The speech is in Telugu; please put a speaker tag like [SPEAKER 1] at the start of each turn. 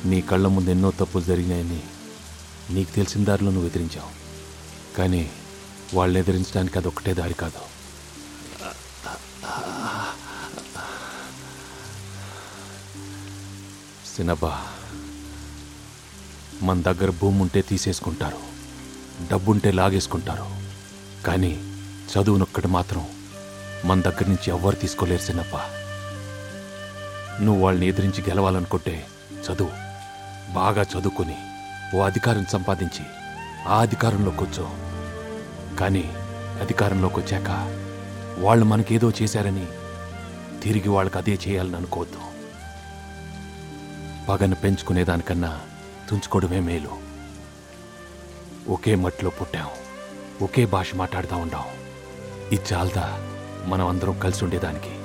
[SPEAKER 1] నీ కళ్ళ ముందు ఎన్నో తప్పులు జరిగినాయని నీకు తెలిసిన దారిలో నువ్వు ఎదిరించావు కానీ వాళ్ళని ఎదిరించడానికి అదొక్కటే దారి కాదు సినబ్బా మన దగ్గర భూమి ఉంటే తీసేసుకుంటారు డబ్బుంటే లాగేసుకుంటారు కానీ చదువునొక్కటి మాత్రం మన దగ్గర నుంచి ఎవ్వరు తీసుకోలేరు సినప్ప నువ్వు వాళ్ళని ఎదిరించి గెలవాలనుకుంటే చదువు బాగా చదువుకొని ఓ అధికారం సంపాదించి ఆ అధికారంలో కూర్చో కానీ అధికారంలోకి వచ్చాక వాళ్ళు మనకేదో చేశారని తిరిగి వాళ్ళకి అదే చేయాలని అనుకోవద్దు పగను పెంచుకునేదానికన్నా తుంచుకోవడమే మేలు ఒకే మట్టిలో పుట్టాం ఒకే భాష మాట్లాడుతూ ఉండాం ఇది చాలదా మనం అందరం కలిసి ఉండేదానికి